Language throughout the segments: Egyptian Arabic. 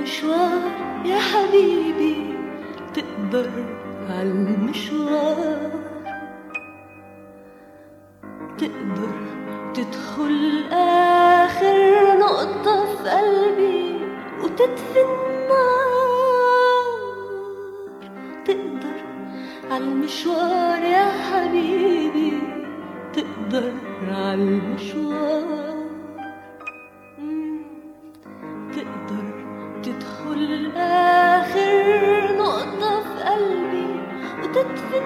عالمشوار يا حبيبي تقدر عالمشوار تقدر تدخل آخر نقطة في قلبي وتطفي النار تقدر عالمشوار يا حبيبي تقدر عالمشوار مم. تقدر تدخل آخر نقطة في قلبي وتطفي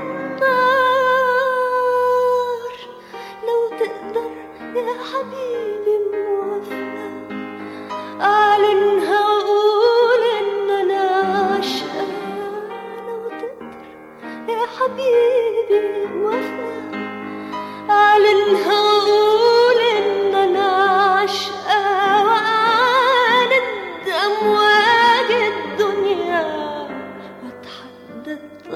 النار لو تقدر يا حبيبي موفق أعلنها وأقول إن أنا عاشقة لو تقدر يا حبيبي موفق أعلنها وأقول إن أنا عاشقة وأعاند أمواج الدنيا وأتحدى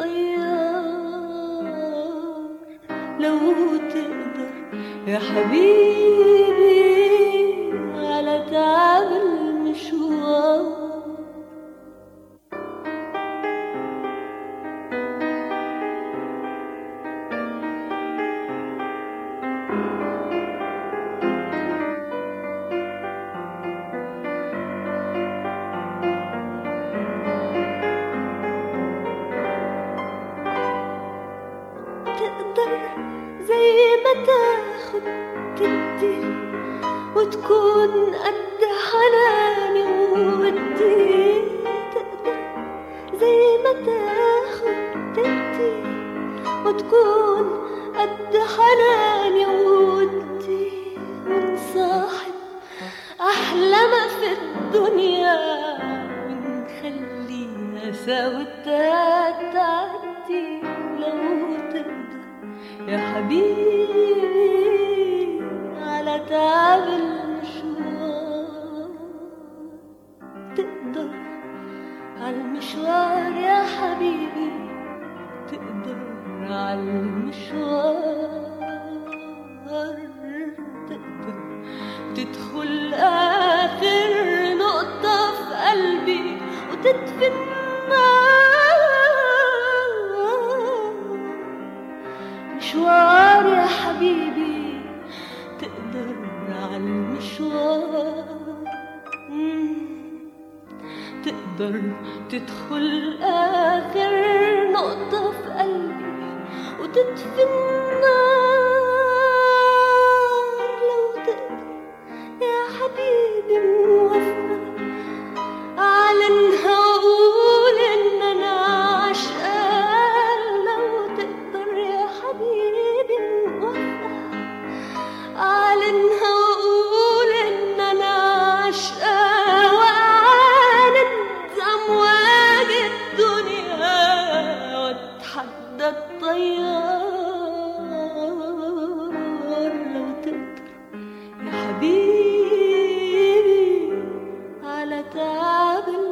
الطيار لو تقدر يا حبيبي على تعب المشوار تقدر زي ما تاخد تدي وتكون قد حناني وودي تقدر زي ما تاخد تدي وتكون قد حناني وودي ونصاحب أحلى ما في الدنيا ونخليها سوا تعدي لو تقدر يا حبيبي على تعب المشوار تقدر على المشوار يا حبيبي تقدر على المشوار تقدر تدخل آخر نقطة في قلبي وتطفي النار مشوار يا حبيبي تقدر على المشوار مم. تقدر تدخل آخر نقطة في قلبي وتطفي النار لو تقدر يا حبيبي موفق أعلنها وأقول إن أنا عاشقة لو تقدر يا حبيبي موفق أعلنها وأقول إن أنا عاشقة وأعاند أمواج الدنيا وأتحدى الطيار لو تقدر يا حبيبي على تعب